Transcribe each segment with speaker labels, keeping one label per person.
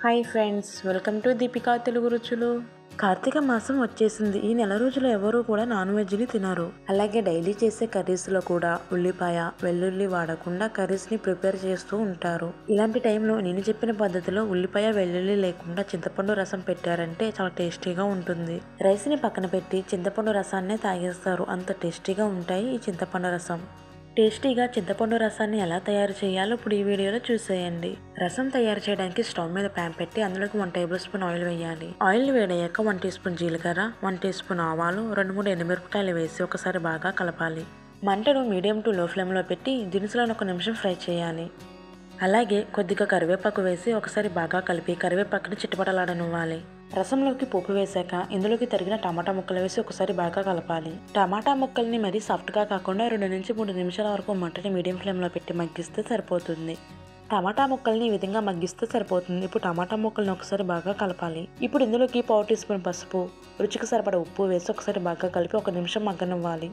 Speaker 1: hi friends welcome to Deepika Telugu రుచులు కార్తీక మాసం వచ్చేసింది ఈ నెల రోజులు ఎవరు కూడా నాన్ వెజ్ని తినరు అలాగే డైలీ చేసే కర్రీస్లో కూడా ఉల్లిపాయ వెల్లుల్లి వాడకుండా కర్రీస్ని ప్రిపేర్ చేస్తూ ఉంటారు ఇలాంటి టైంలో నేను చెప్పిన పద్ధతిలో ఉల్లిపాయ వెల్లుల్లి లేకుండా చింతపండు రసం పెట్టారంటే చాలా టేస్టీగా ఉంటుంది రైస్ని పక్కన పెట్టి చింతపండు రసాన్నే తాగేస్తారు అంత టేస్టీగా ఉంటాయి ఈ చింతపండు రసం టేస్టీగా చింతపండు రసాన్ని ఎలా తయారు చేయాలో ఇప్పుడు ఈ వీడియోలో చూసేయండి రసం తయారు చేయడానికి స్టవ్ మీద ప్యాన్ పెట్టి అందులోకి వన్ టేబుల్ స్పూన్ ఆయిల్ వేయాలి ఆయిల్ వేడయ్యాక వన్ టీ స్పూన్ జీలకర్ర వన్ టీ స్పూన్ ఆవాలు రెండు మూడు ఎండుమిరపకాయలు వేసి ఒకసారి బాగా కలపాలి మంటను మీడియం టు లో ఫ్లేమ్లో పెట్టి దినుసులను ఒక నిమిషం ఫ్రై చేయాలి అలాగే కొద్దిగా కరివేపాకు వేసి ఒకసారి బాగా కలిపి కరివేపాకుని చిట్టపటలాడనివ్వాలి రసంలోకి పోపు వేశాక ఇందులోకి తరిగిన టమాటా ముక్కలు వేసి ఒకసారి బాగా కలపాలి టమాటా ముక్కల్ని మరీ సాఫ్ట్గా కాకుండా రెండు నుంచి మూడు నిమిషాల వరకు మంటని మీడియం ఫ్లేమ్లో పెట్టి మగ్గిస్తే సరిపోతుంది టమాటా ముక్కల్ని ఈ విధంగా మగ్గిస్తే సరిపోతుంది ఇప్పుడు టమాటా ముక్కల్ని ఒకసారి బాగా కలపాలి ఇప్పుడు ఇందులోకి పావు టీ స్పూన్ పసుపు రుచికి సరిపడ ఉప్పు వేసి ఒకసారి బాగా కలిపి ఒక నిమిషం మగ్గనివ్వాలి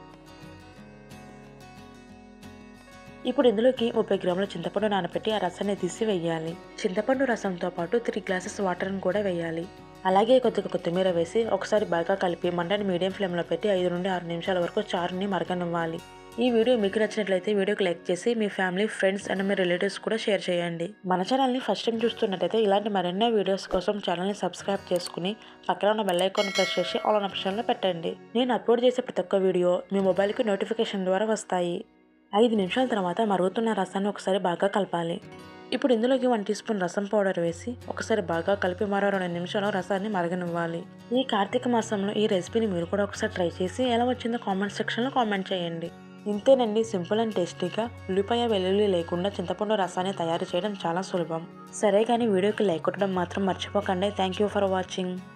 Speaker 1: ఇప్పుడు ఇందులోకి ముప్పై గ్రాముల చింతపండు నానబెట్టి ఆ రసాన్ని తీసి వేయాలి చింతపండు రసంతో పాటు త్రీ గ్లాసెస్ వాటర్ని కూడా వేయాలి అలాగే కొద్దిగా కొత్తిమీర వేసి ఒకసారి బాగా కలిపి మంటని మీడియం ఫ్లేమ్లో పెట్టి ఐదు నుండి ఆరు నిమిషాల వరకు చారుని మరగనివ్వాలి ఈ వీడియో మీకు నచ్చినట్లయితే వీడియోకి లైక్ చేసి మీ ఫ్యామిలీ ఫ్రెండ్స్ అండ్ మీ రిలేటివ్స్ కూడా షేర్ చేయండి మన ఛానల్ని ఫస్ట్ టైం చూస్తున్నట్టయితే ఇలాంటి మరెన్నో వీడియోస్ కోసం ఛానల్ని సబ్స్క్రైబ్ చేసుకుని పక్కన ఉన్న బెల్ ఐకాన్ ప్రెస్ చేసి ఆల్ అన్ ఆప్షన్లో పెట్టండి నేను అప్లోడ్ చేసే ప్రతి ఒక్క వీడియో మీ మొబైల్కి నోటిఫికేషన్ ద్వారా వస్తాయి ఐదు నిమిషాల తర్వాత మరుగుతున్న రసాన్ని ఒకసారి బాగా కలపాలి ఇప్పుడు ఇందులోకి one teaspoon rasam powder వేసి ఒకసారి బాగా కలిపి మరో రెండు నిమిషాలు రసాన్ని మరగనివ్వాలి ఈ కార్తీక మాసంలో ఈ రెసిపీని మీరు కూడా ఒకసారి ట్రై చేసి ఎలా వచ్చిందో కామెంట్ సెక్షన్లో కామెంట్ చేయండి ఇంతేనండి సింపుల్ అండ్ టేస్టీగా ఉల్లిపాయ వెల్లుల్లి లేకుండా చింతపండు రసాన్ని తయారు చేయడం చాలా సులభం సరే కానీ వీడియోకి లైక్ కొట్టడం మాత్రం మర్చిపోకండి థ్యాంక్ యూ ఫర్ వాచింగ్